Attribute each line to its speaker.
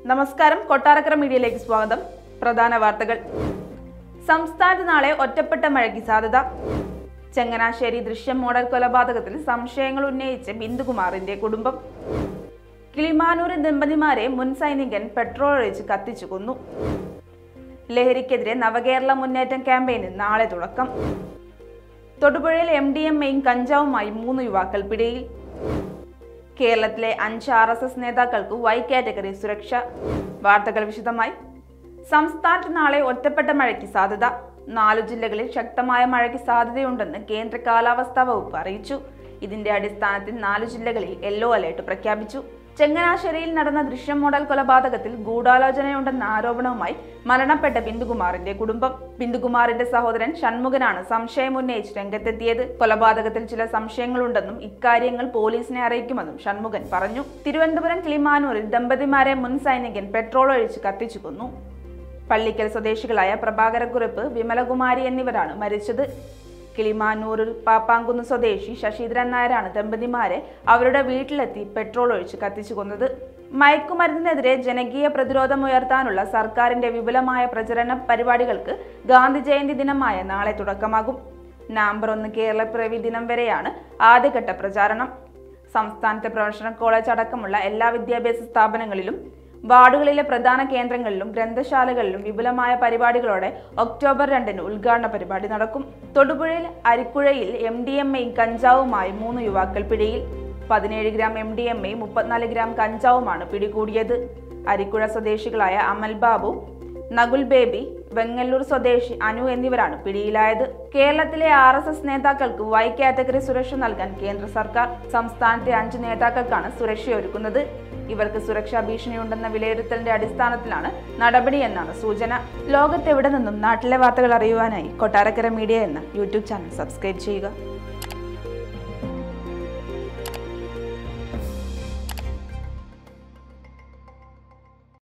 Speaker 1: നമസ്കാരം കൊട്ടാരക്കര മീഡിയയിലേക്ക് സ്വാഗതം പ്രധാന വാർത്തകൾ സംസ്ഥാനത്ത് നാളെ ഒറ്റപ്പെട്ട മഴയ്ക്ക് സാധ്യത ചങ്ങനാശ്ശേരി ദൃശ്യം മോഡൽ കൊലപാതകത്തിൽ സംശയങ്ങൾ ഉന്നയിച്ച് ബിന്ദുകുമാറിന്റെ കുടുംബം കിളിമാനൂർ ദമ്പതിമാരെ മുൻ സൈനികൻ പെട്രോൾ ഒഴിച്ച് കത്തിച്ചു കൊന്നു ലഹരിക്കെതിരെ നവകേരള മുന്നേറ്റം ക്യാമ്പയിന് നാളെ തുടക്കം തൊടുപുഴയിൽ എം ഡി എം എയും കഞ്ചാവുമായി മൂന്ന് യുവാക്കൾ പിടിയിൽ കേരളത്തിലെ അഞ്ച് ആർ എസ് എസ് നേതാക്കൾക്ക് വൈ കാറ്റഗറി സുരക്ഷ വാർത്തകൾ വിശദമായി സംസ്ഥാനത്ത് നാളെ ഒറ്റപ്പെട്ട മഴയ്ക്ക് സാധ്യത നാലു ജില്ലകളിൽ ശക്തമായ മഴയ്ക്ക് സാധ്യതയുണ്ടെന്ന് കേന്ദ്ര കാലാവസ്ഥാ വകുപ്പ് അറിയിച്ചു ഇതിന്റെ അടിസ്ഥാനത്തിൽ നാലു ജില്ലകളിൽ യെല്ലോ അലേർട്ട് പ്രഖ്യാപിച്ചു ചെങ്ങനാശ്ശേരിയിൽ നടന്ന ദൃശ്യം മോഡൽ കൊലപാതകത്തിൽ ഗൂഢാലോചനയുണ്ടെന്ന ആരോപണവുമായി മരണപ്പെട്ട ബിന്ദുകുമാറിന്റെ കുടുംബം ബിന്ദുകുമാറിന്റെ സഹോദരൻ ഷൺമുഖനാണ് സംശയം ഉന്നയിച്ച് രംഗത്തെത്തിയത് കൊലപാതകത്തിൽ ചില സംശയങ്ങളുണ്ടെന്നും ഇക്കാര്യങ്ങൾ പോലീസിനെ അറിയിക്കുമെന്നും ഷൺമുഖൻ പറഞ്ഞു തിരുവനന്തപുരം കിളിമാനൂരിൽ ദമ്പതിമാരെ മുൻ സൈനികൻ പെട്രോൾ ഒഴിച്ച് കത്തിച്ചു കൊന്നു പള്ളിക്കൽ സ്വദേശികളായ പ്രഭാകരക്കുറിപ്പ് വിമലകുമാരി എന്നിവരാണ് മരിച്ചത് കിളിമാനൂരിൽ പാപ്പാങ്കുന്ന് സ്വദേശി ശശീന്ദ്രൻ നായരാണ് ദമ്പതിമാരെ അവരുടെ വീട്ടിലെത്തി പെട്രോൾ ഒഴിച്ച് കത്തിച്ചു കൊന്നത് മയക്കുമരുന്നിനെതിരെ ജനകീയ പ്രതിരോധം ഉയർത്താനുള്ള സർക്കാരിന്റെ വിപുലമായ പ്രചരണ പരിപാടികൾക്ക് ഗാന്ധി ജയന്തി ദിനമായ നാളെ തുടക്കമാകും നവംബർ ഒന്ന് കേരളപ്പിറവി ദിനം വരെയാണ് ആദ്യഘട്ട പ്രചാരണം സംസ്ഥാനത്തെ പ്രൊഫഷണൽ കോളേജ് അടക്കമുള്ള എല്ലാ വിദ്യാഭ്യാസ സ്ഥാപനങ്ങളിലും വാർഡുകളിലെ പ്രധാന കേന്ദ്രങ്ങളിലും ഗ്രന്ഥശാലകളിലും വിപുലമായ പരിപാടികളോടെ ഒക്ടോബർ രണ്ടിന് ഉദ്ഘാടന പരിപാടി നടക്കും തൊടുപുഴയിൽ അരിക്കുഴയിൽ എം ഡി എം എയും കഞ്ചാവുമായി മൂന്ന് യുവാക്കൾ പിടിയിൽ പതിനേഴ് ഗ്രാം എം ഡി എം എയും മുപ്പത്തിനാല് ഗ്രാം കഞ്ചാവുമാണ് പിടികൂടിയത് അരിക്കുഴ സ്വദേശികളായ അമൽ ബാബു നകുൽ ബേബി വെങ്ങല്ലൂർ സ്വദേശി അനു എന്നിവരാണ് പിടിയിലായത് കേരളത്തിലെ ആർ എസ് എസ് നേതാക്കൾക്ക് വൈ കാറ്റഗറി സുരക്ഷ നൽകാൻ കേന്ദ്ര സർക്കാർ സംസ്ഥാനത്തെ അഞ്ച് നേതാക്കൾക്കാണ് സുരക്ഷയൊരുക്കുന്നത് ഇവർക്ക് സുരക്ഷാ ഭീഷണിയുണ്ടെന്ന വിലയിരുത്തലിന്റെ അടിസ്ഥാനത്തിലാണ് നടപടിയെന്നാണ് സൂചന ലോകത്തെവിടെ നിന്നും നാട്ടിലെ വാർത്തകൾ അറിയുവാനായി കൊട്ടാരക്കര മീഡിയ എന്ന യൂട്യൂബ് ചാനൽ സബ്സ്ക്രൈബ് ചെയ്യുക